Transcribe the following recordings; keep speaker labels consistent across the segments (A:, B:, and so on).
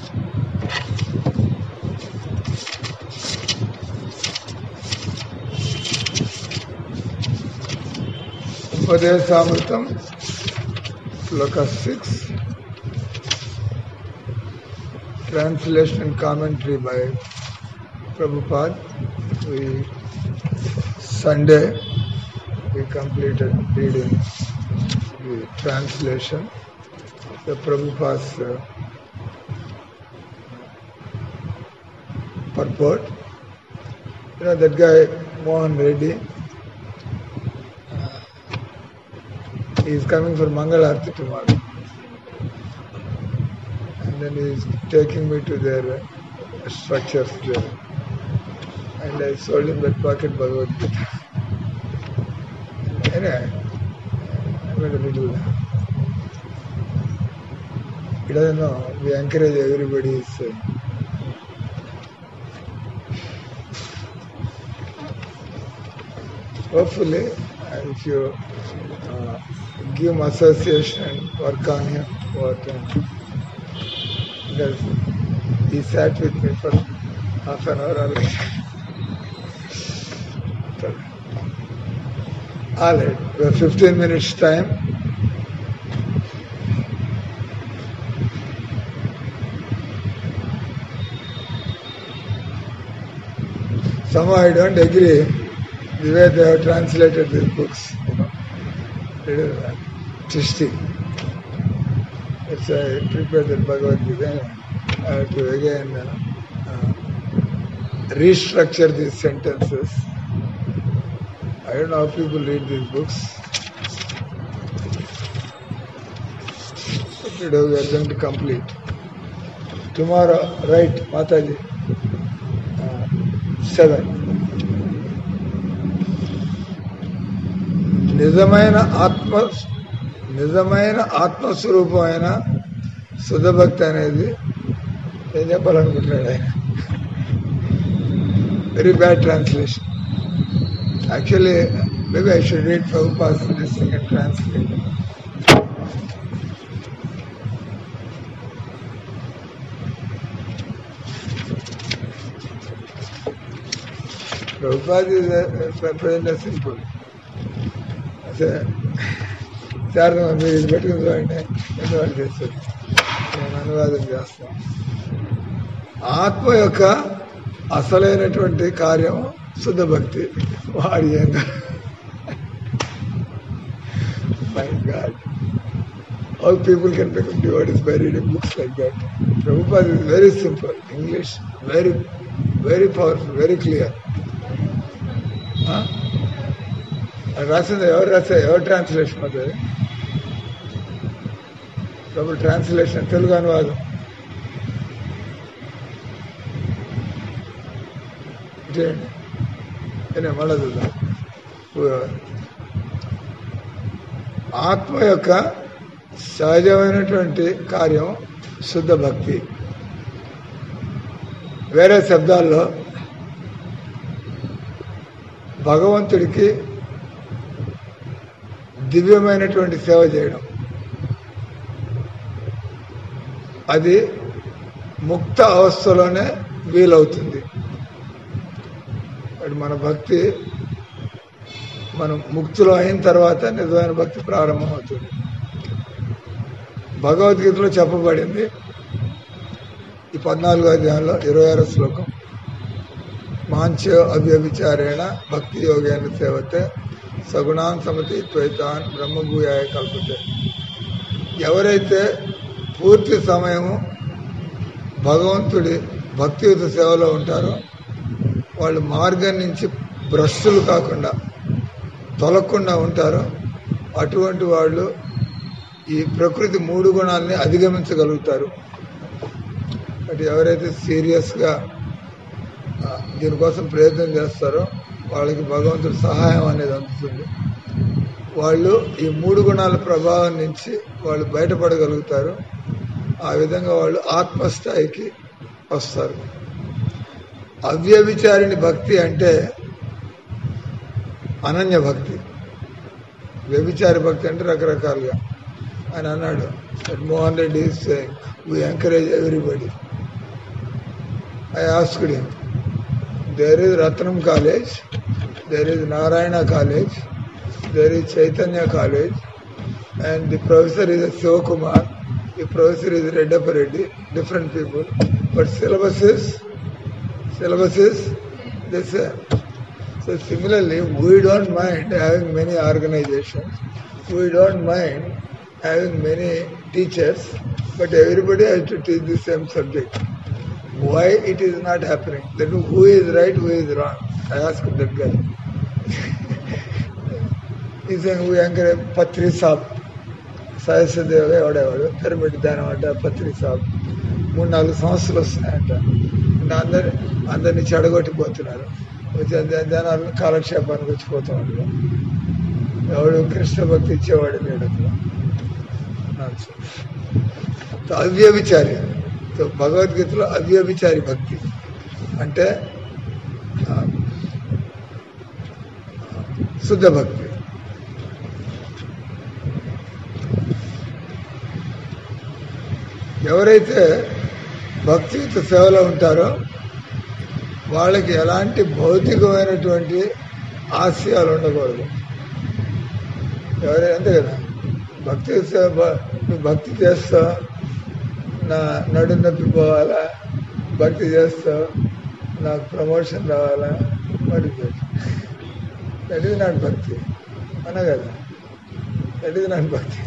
A: ఉపదేశామృతం శ్లోక six translation and commentary by Prabhupada. We Sunday we completed reading the translation, the Prabhupada's uh, purport. You know that guy Mohan Reddy. He is coming for Mangalarti tomorrow. And then he is taking me to their uh, structures there. And I sold him that pocket Bhagavad Gita. Anyway, I'm in the middle. He doesn't know. We encourage everybody's. Uh, hopefully, uh, if you uh, give him association and work on him, what, uh, because he sat with me for half an hour already. So, all right, we have 15 minutes time. Somehow I don't agree the way they have translated these books. You know, it is uh, twisting. It's I prepared the Bhagavad Gita. I have to again uh, uh, restructure these sentences. I don't know how people read these books. But today we are going to complete. Tomorrow, right, Mataji, uh, seven. నిజమైన ఆత్మ నిజమైన ఆత్మస్వరూపమైన శుద్ధభక్తి అనేది ఏం చెప్పాలనుకుంటున్నాడు ఆయన very bad translation actually maybe I should read Prabhupada's this thing and translate Prabhupada is a, present simple. అదే శారద మీరు ఇది పెట్టుకుని చూడండి అనువాదం చేస్తుంది నేను అనువాదం చేస్తాను ఆత్మ యొక్క అసలైనటువంటి కార్యం శుద్ధ భక్తి వాడి my god all people can become devotees by reading books like that Prabhupada is very simple English very very powerful very clear రాసింది ఎవరు రాశారు ఎవరు ట్రాన్స్లేషన్ అవుతుంది డబుల్ ట్రాన్స్లేషన్ తెలుగు అనువాదం ఇటేయండి నేను మళ్ళా చూద్దాం ఆత్మ యొక్క సహజమైనటువంటి కార్యం శుద్ధ భక్తి వేరే శబ్దాల్లో భగవంతుడికి దివ్యమైనటువంటి సేవ చేయడం అది ముక్త అవస్థలోనే వీలవుతుంది అది మన భక్తి మనం ముక్తిలో అయిన తర్వాత నిజమైన భక్తి ప్రారంభమవుతుంది భగవద్గీతలో చెప్పబడింది ఈ పద్నాలుగో అధ్యాయంలో ఇరవై ఆరో శ్లోకం మాంచో అవ్యభిచారేణ భక్తి యోగేన సేవతే సగుణాన్ సమతి త్వైతాన్ బ్రహ్మభూయాయ కల్పతే ఎవరైతే పూర్తి సమయము భగవంతుడి భక్తియుత సేవలో ఉంటారో వాళ్ళు మార్గం నుంచి భ్రష్టులు కాకుండా తొలగకుండా ఉంటారో అటువంటి వాళ్ళు ఈ ప్రకృతి మూడు గుణాలని అధిగమించగలుగుతారు బట్ ఎవరైతే సీరియస్గా దీనికోసం ప్రయత్నం చేస్తారో వాళ్ళకి భగవంతుడి సహాయం అనేది అందుతుంది వాళ్ళు ఈ మూడు గుణాల ప్రభావం నుంచి వాళ్ళు బయటపడగలుగుతారు ఆ విధంగా వాళ్ళు ఆత్మస్థాయికి వస్తారు అవ్యభిచారిణి భక్తి అంటే అనన్య భక్తి వ్యభిచారి భక్తి అంటే రకరకాలుగా ఆయన అన్నాడు Mohan Reddy we encourage everybody I asked him, there is Ratnam College, there is Narayana College, there is Chaitanya College, and the professor is Sivakumar, the professor is Reddappa Reddy, different people, but syllabus is, syllabus is the same. So similarly, we don't mind having many organizations, we don't mind having many teachers, but everybody has to teach the same subject. Why it is not happening? Then who is right, who is wrong? I asked that guy. He saying we encourage Patri Saab. సహస్రదేవ ఎవడేవాడు pyramid దానం అంట పత్రి సాబ్ మూడు నాలుగు సంవత్సరాలు వస్తున్నాయంట ఇంకా అందరి అందరినీ చెడగొట్టిపోతున్నారు వచ్చి జనాలను కాలక్షేపానికి వచ్చిపోతూ ఉంటారు ఎవడు కృష్ణ భక్తి ఇచ్చేవాడు లేడు అక్కడ Nonsense. సో అవ్యభిచారి సో భగవద్గీతలో అవ్యభిచారి భక్తి అంటే ఆ, శుద్ధ భక్తి ఎవరైతే భక్తియుత సేవలో ఉంటారో వాళ్ళకి ఎలాంటి భౌతికమైనటువంటి ఆశయాలు ఉండకూడదు ఎవరైనా అంతే కదా భక్తి సేవ భ- నువ్వు భక్తి చేస్తావు నా నడు నొప్పి పోవాలా భక్తి చేస్తావు నాకు ప్రమోషన్ రావాలా మరి దట్ ఈజ్ నాట్ భక్తి అన కదా దట్ ఈజ్ నాట్ భక్తి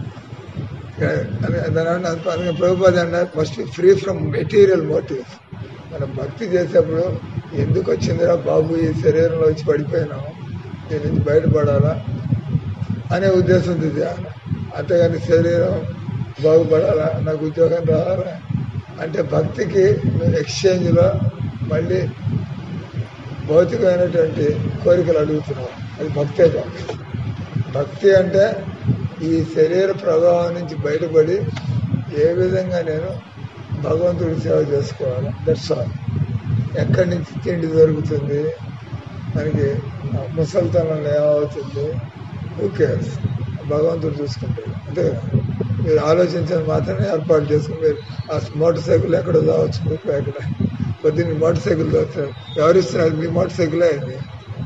A: దాని అందుకే ప్రభుపాద అన్నారు must free from material motives మనం భక్తి చేసేప్పుడు ఎందుకు వచ్చిందిరా బాబు ఈ శరీరంలో వచ్చి పడిపోయినాము దీని నుంచి బయటపడాలా అనే ఉద్దేశంతో చేయాలి అంతేగాని శరీరం బాగుపడాలా నాకు ఉద్యోగం రావాలా అంటే భక్తికి నువ్వు ఎక్స్చేంజ్లో మళ్ళీ భౌతికమైనటువంటి కోరికలు అడుగుతున్నావు అది భక్తే కాదు భక్తి అంటే ఈ శరీర ప్రభావం నుంచి బయటపడి ఏ విధంగా నేను భగవంతుడి సేవ చేసుకోవాలి దట్స్ ఆల్ ఎక్కడి నుంచి తిండి దొరుకుతుంది మనకి ఆ ముసలితనంలో ఏమవుతుంది కేర్స్ భగవంతుడు చూసుకుంటాడు అంతే కదా మీరు ఆలోచించని మాత్రమే ఏర్పాటు చేసుకుని మీరు ఆ మోటార్ సైకిల్ ఎక్కడ కావచ్చు మీకు ఎక్కడ పొద్దున్న మోటార్ సైకిల్ దొరుకుతారు ఎవరు ఇస్తున్నారు మీ మోటార్ సైకిల్ అయింది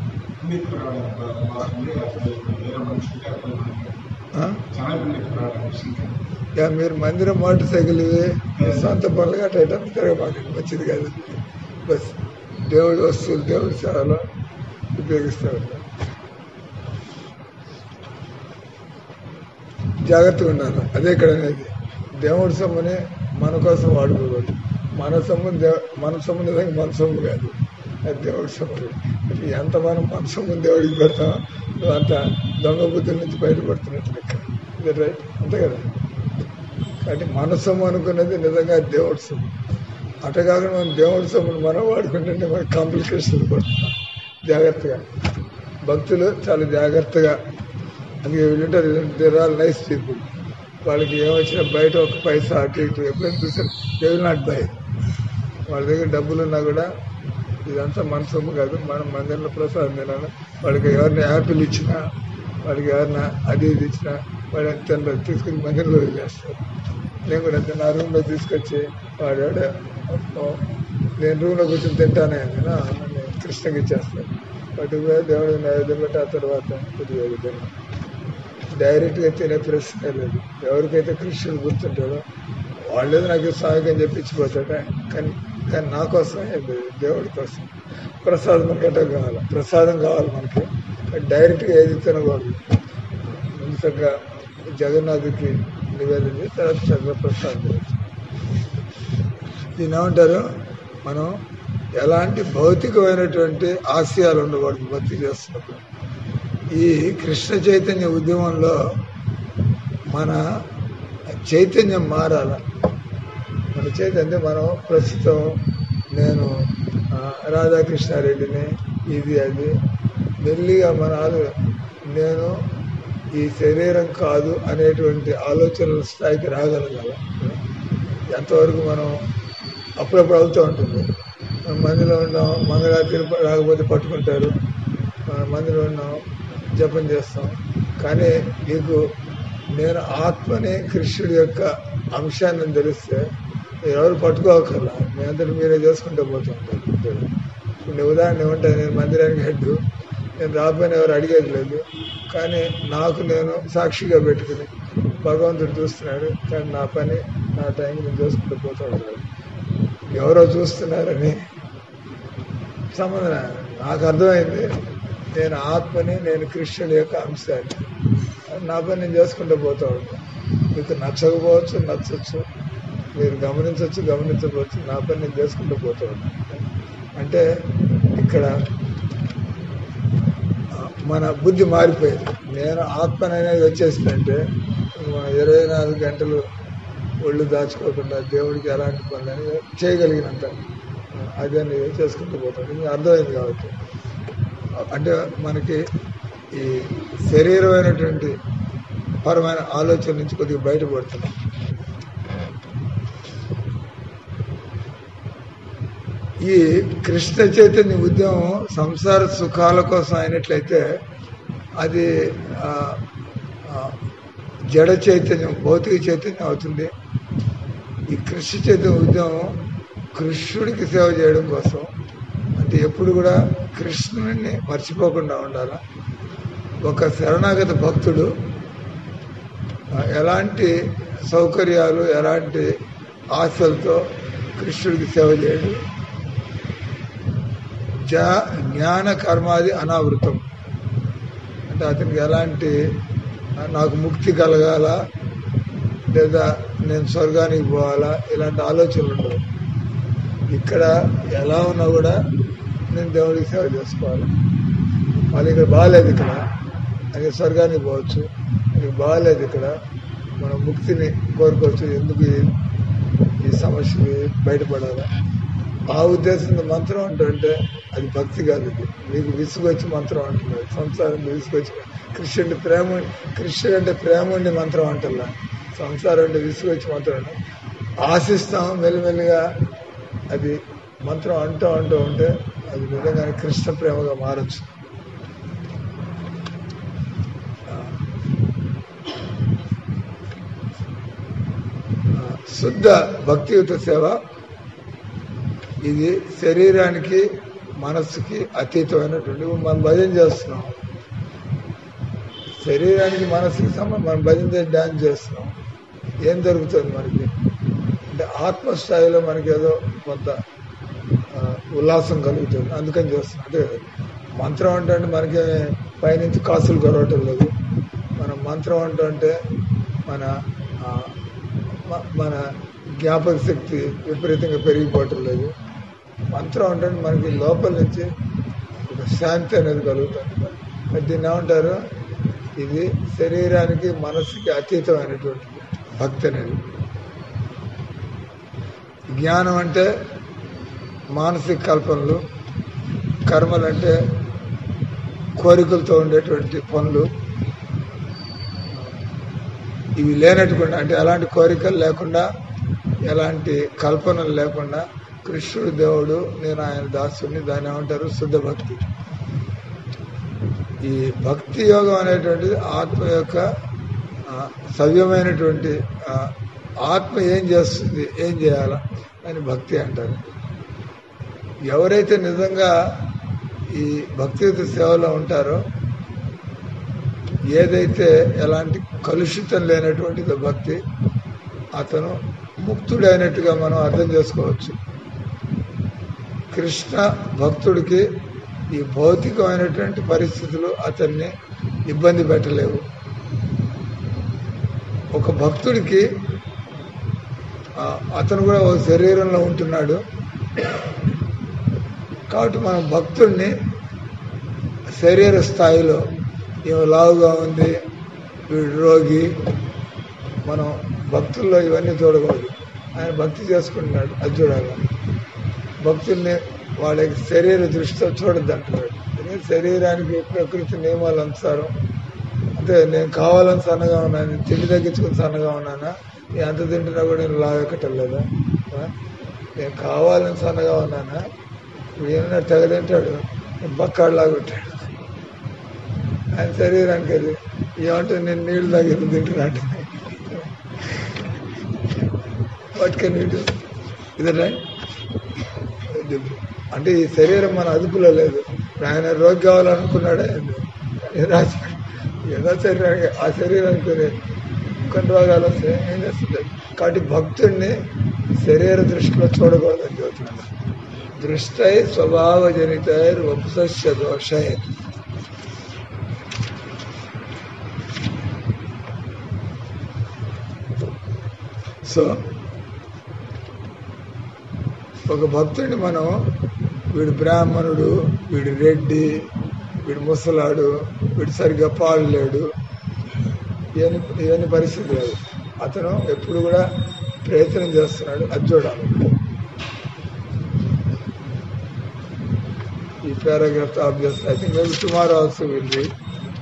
A: యా మీరు మందిరం మోటార్ సైకిల్ ఇవి మీ సొంత పనులు గట్ట తిరగబాకండి మంచిది కాదు బస్ దేవుడి వస్తువులు దేవుడి సేవలో ఉపయోగిస్తూ ఉంటారు జాగ్రత్తగా ఉండాలి అదే ఇక్కడ అనేది దేవుడి సొమ్ముని మన కోసం వాడుకోకూడదు మన సొమ్ము దేవ మన సొమ్ము నిజంగా మన సొమ్ము కాదు అది దేవుడి సొమ్ము అది ఎంత మనం మన సొమ్ము దేవుడికి పెడతామో నువ్వు అంత దొంగ బుద్ధుల నుంచి బయటపడుతున్నట్టు లెక్క ఇది రైట్ అంతే కదా కాబట్టి మన సొమ్ము అనుకున్నది నిజంగా దేవుడి సొమ్ము అట కాకుండా మనం దేవుడి సొమ్మును మనం వాడుకుంటుంటే మనకి కాంప్లికేషన్ పడుతున్నాం జాగ్రత్తగా భక్తులు చాలా జాగ్రత్తగా అందుకే వీళ్ళుంటారు దేర్ ఆల్ నైస్ పీపుల్ వాళ్ళకి ఏమొచ్చినా బయట ఒక పైసా అటు ఇటు ఎప్పుడైనా చూసారు దే విల్ నాట్ బై వాళ్ళ దగ్గర డబ్బులు ఉన్నా కూడా ఇదంతా మన సొమ్ము కాదు మనం మందిరంలో ప్రసాదం తినాలి వాళ్ళకి ఎవరిని యాపిల్ ఇచ్చినా వాళ్ళకి ఎవరినా అది ఇది ఇచ్చినా వాడు ఎంత తీసుకుని మందిరంలో వదిలేస్తారు నేను కూడా అంతే నా రూమ్లో తీసుకొచ్చి వాడు ఎవడో, "ఓ, నేను రూమ్లో కూర్చొని తింటానే అని నా, నేను కృష్ణకి ఇచ్చేస్తాను వాటి దేవుడు నైవేద్యం పెట్టి ఆ తర్వాత కొద్దిగా తిన్నాను డైరెక్ట్గా తినే ప్రశ్నే లేదు ఎవరికైతే కృష్ణుడు గుర్తుంటాడో వాళ్ళేదో నాకు సాయకం చెప్పించిపోతాడా కానీ కానీ నా కోసం ఏం లేదు దేవుడి కోసం ప్రసాదం మనకి ఎట్లా కావాలి ప్రసాదం కావాలి మనకి కానీ డైరెక్ట్గా ఏది తినకూడదు ముందు చక్కగా జగన్నాథుకి నివేదన చేసి తర్వాత చక్కగా ప్రసాదం చేయొచ్చు దీని ఏమంటారు మనం ఎలాంటి భౌతికమైనటువంటి ఆశయాలు ఉండకూడదు భక్తి చేస్తున్నప్పుడు ఈ కృష్ణ చైతన్య ఉద్యమంలో మన చైతన్యం మారాల మన చైతన్యం మనం ప్రస్తుతం నేను ఆ, రాధాకృష్ణారెడ్డిని ఇది అది మెల్లిగా మన ఆలో- నేను ఈ శరీరం కాదు అనేటువంటి ఆలోచనల స్థాయికి రాగలగాల ఎంతవరకు మనం అప్పుడప్పుడు అవుతూ ఉంటుంది మనం మందిలో ఉన్నాం మంగళారతి రాకపోతే పట్టుకుంటారు మన మందిలో ఉన్నాం జపం చేస్తాం కానీ నీకు నేను ఆత్మని కృష్ణుడి యొక్క అంశాన్ని తెలిస్తే ఎవరు పట్టుకోకర్లా మీ అంతటి మీరే చేసుకుంటూ పోతుంటారు ఇద్దరు. ఇప్పుడు నీ ఉదాహరణ ఏమంటే నేను మందిరానికి హెడ్ నేను రాకపోయినా ఎవరు అడిగేది లేదు కానీ నాకు నేను సాక్షిగా పెట్టుకుని భగవంతుడు చూస్తున్నాడు కానీ నా పని నా టైం నేను చేసుకుంటూ పోతూ ఉంటాడు ఎవరో చూస్తున్నారని సంబంధం నాకు అర్థమైంది నేను ఆత్మని నేను కృష్ణుడి యొక్క అంశాన్ని నా పని నేను చేసుకుంటూ పోతూ ఉంటాను మీకు నచ్చకపోవచ్చు నచ్చచ్చు మీరు గమనించవచ్చు గమనించకపోవచ్చు నా పని నేను చేసుకుంటూ పోతూ ఉంటాను అంటే ఇక్కడ ఆ, మన బుద్ధి మారిపోయింది నేను ఆత్మని అనేది వచ్చేసిందంటే మనం ఇరవై నాలుగు గంటలు ఒళ్ళు దాచుకోకుండా దేవుడికి ఎలాంటి పనులని చేయగలిగినంత అదే అనేది చేసుకుంటూ పోతాడు ఇంకా అర్థమైంది కాబట్టి అంటే మనకి ఈ శరీరమైనటువంటి పరమైన ఆలోచన నుంచి కొద్దిగా బయటపడుతున్నాం ఈ కృష్ణ చైతన్య ఉద్యమం సంసార సుఖాల కోసం అయినట్లయితే అది ఆ, ఆ, జడ చైతన్యం భౌతిక చైతన్యం అవుతుంది ఈ కృష్ణ చైతన్య ఉద్యమం కృష్ణుడికి సేవ చేయడం కోసం అంటే ఎప్పుడు కూడా కృష్ణుడిని మర్చిపోకుండా ఉండాలి ఒక శరణాగత భక్తుడు ఆ, ఎలాంటి సౌకర్యాలు ఎలాంటి ఆశలతో కృష్ణుడికి సేవ చేయడు జా జ్ఞాన కర్మాది అనావృతం అంటే అతనికి ఎలాంటి ఆ, నాకు ముక్తి కలగాల లేదా నేను స్వర్గానికి పోవాలా ఇలాంటి ఆలోచనలు ఉండవు ఇక్కడ ఎలా ఉన్నా కూడా నేను దేవుడికి సేవ చేసుకోవాలి వాళ్ళు ఇక్కడ బాగాలేదు ఇక్కడ అది స్వర్గానికి పోవచ్చు అది బాగాలేదు ఇక్కడ మనం ముక్తిని కోరుకోవచ్చు ఎందుకు ఈ- ఈ సమస్యకి బయటపడాలా ఆ ఉద్దేశంతో మంత్రం అంటుంటే అది భక్తి కాదు ఇది మీకు విసుగొచ్చి మంత్రం అంటున్నారు సంసారం విసుగొచ్చి కృష్ణుడి ప్రేమ కృష్ణుడు అంటే ప్రేమ ఉండి మంత్రం అంటల్లా సంసారం అంటే విసుగొచ్చి మంత్రం అంటాం ఆశిస్తాం మెల్లిమెల్లిగా అది మంత్రం అంటూ అంటూ ఉంటే అది నిజంగానే కృష్ణ ప్రేమగా మారచ్చు ఆ, శుద్ధ భక్తియుత సేవ ఇది శరీరానికి మనస్సుకి అతీతమైనటువంటి ఇప్పుడు మనం భజన చేస్తున్నాం శరీరానికి మనస్సుకి సంబంధం మనం భజన చేసి డ్యాన్స్ చేస్తున్నాం ఏం జరుగుతుంది మనకి అంటే ఆత్మస్థాయిలో మనకి ఏదో కొంత ఆ, ఉల్లాసం కలుగుతుంది అందుకని చేస్తున్నాం అంటే మంత్రం అంటే అంటే మనకి పైనుంచి కాసులు కొరవటం లేదు మన మంత్రం అంటే అంటే మన ఆ, మ- మన జ్ఞాపక శక్తి విపరీతంగా పెరిగిపోవటం లేదు మంత్రం అంటే మనకి లోపల నుంచి ఒక శాంతి అనేది కలుగుతుంది మరి దీన్ని ఏమంటారు ఇది శరీరానికి మనసుకి అతీతమైనటువంటి భక్తి అనేది జ్ఞానం అంటే మానసిక కల్పనలు కర్మలు అంటే కోరికలతో ఉండేటువంటి పనులు ఇవి లేనట్టుకుండా అంటే ఎలాంటి కోరికలు లేకుండా ఎలాంటి కల్పనలు లేకుండా కృష్ణుడు దేవుడు నేను ఆయన దాసుని దాన్ని ఏమంటారు శుద్ధ భక్తి ఈ భక్తి యోగం అనేటువంటిది ఆత్మ యొక్క ఆ, సవ్యమైనటువంటి ఆ, ఆత్మ ఏం చేస్తుంది ఏం చేయాల అని భక్తి అంటారు ఎవరైతే నిజంగా ఈ భక్తియుత సేవలో ఉంటారో ఏదైతే ఎలాంటి కలుషితం లేనటువంటిదో భక్తి అతను ముక్తుడైనట్టుగా మనం అర్థం చేసుకోవచ్చు కృష్ణ భక్తుడికి ఈ భౌతికమైనటువంటి పరిస్థితులు అతన్ని ఇబ్బంది పెట్టలేవు ఒక భక్తుడికి ఆ, అతను కూడా ఒక శరీరంలో ఉంటున్నాడు కాబట్టి మనం భక్తుడిని శరీర స్థాయిలో ఈమె లావుగా ఉంది వీడు రోగి మనం భక్తుల్లో ఇవన్నీ చూడకూడదు ఆయన భక్తి చేసుకుంటున్నాడు అది చూడాలి భక్తుల్ని వాళ్ళ యొక్క శరీర దృష్టితో చూడద్దు అంటున్నాడు ఎందుకంటే శరీరానికి ప్రకృతి నియమాలు అనుసారం అంటే నేను కావాలని సన్నగా ఉన్నాను తిండి తగ్గించుకుని సన్నగా ఉన్నానా నేను ఎంత తింటున్నా కూడా నేను లాగెక్కటం లేదా ఆ? నేను కావాలని సన్నగా ఉన్నానా ఇప్పుడు ఏమన్నా తెగ తింటాడు బక్కాడులాగా ఉంటాడు ఆయన శరీరానికి అది ఏమంటే నేను నీళ్ళు తాగి తింటున్నాడు వాట్ కెన్ యూ డూ ఇది రైట్ అంటే ఈ శరీరం మన అదుపులో లేదు ఇప్పుడు ఆయన రోగి కావాలనుకున్నాడే ఏదో ఏదో శరీరానికి ఆ శరీరానికి కొన్ని రోగాలు వస్తాయి ఏం చేస్తుంది కాబట్టి భక్తుడిని శరీర దృష్టిలో చూడకూడదని చెబుతున్నాడు దృష్టై స్వభావ జనితై వపుసస్య దోషై సో ఒక భక్తుడిని మనం వీడు బ్రాహ్మణుడు వీడు రెడ్డి వీడు ముసలాడు వీడు సరిగ్గా పాలు లేడు ఇవన్నీ ఇవన్నీ పరిస్థితి లేదు అతను ఎప్పుడు కూడా ప్రయత్నం చేస్తున్నాడు అది చూడాలి ఈ పారాగ్రాఫ్ ఆఫ్ చేస్తే I think maybe tomorrow also will read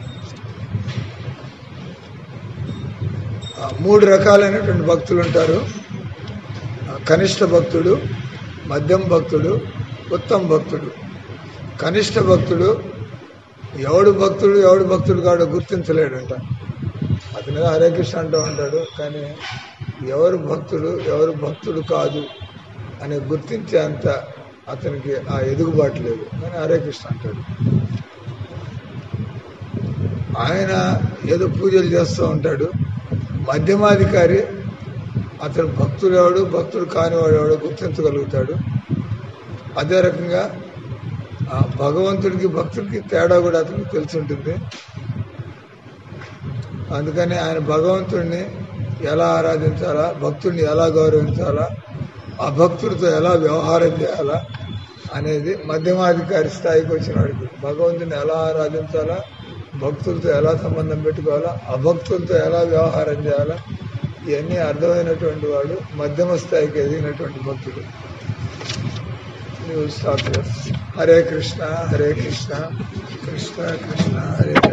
A: మూడు రకాలైనటువంటి భక్తులు ఉంటారు ఆ, కనిష్ట భక్తుడు మధ్యం భక్తుడు ఉత్తమ భక్తుడు కనిష్ట భక్తుడు ఎవడు భక్తుడు ఎవడు భక్తుడు కాడో గుర్తించలేడంట అతను ఏదో హరే కృష్ణ అంటూ ఉంటాడు కానీ ఎవరు భక్తుడు ఎవరు భక్తుడు కాదు అని గుర్తించే అంత అతనికి ఆ ఎదుగుబాటు లేదు కానీ హరే కృష్ణ అంటాడు ఆయన ఏదో పూజలు చేస్తూ ఉంటాడు మధ్యమాధికారి అతను భక్తుడు ఎవడు భక్తుడు కానివాడు ఎవడో గుర్తించగలుగుతాడు అదే రకంగా ఆ భగవంతుడికి భక్తుడికి తేడా కూడా అతనికి తెలిసి ఉంటుంది అందుకని ఆయన భగవంతుడిని ఎలా ఆరాధించాలా భక్తుడిని ఎలా గౌరవించాలా అభక్తుడితో ఎలా వ్యవహారం చేయాలా అనేది మధ్యమాధికారి స్థాయికి వచ్చిన వాడికి భగవంతుని ఎలా ఆరాధించాలా భక్తులతో ఎలా సంబంధం పెట్టుకోవాలా అభక్తులతో ఎలా వ్యవహారం చేయాలా ఇవన్నీ అర్థమైనటువంటి వాడు మధ్యమ స్థాయికి ఎదిగినటువంటి భక్తుడు You will stop here. Hare Krishna Hare Krishna Krishna Krishna Hare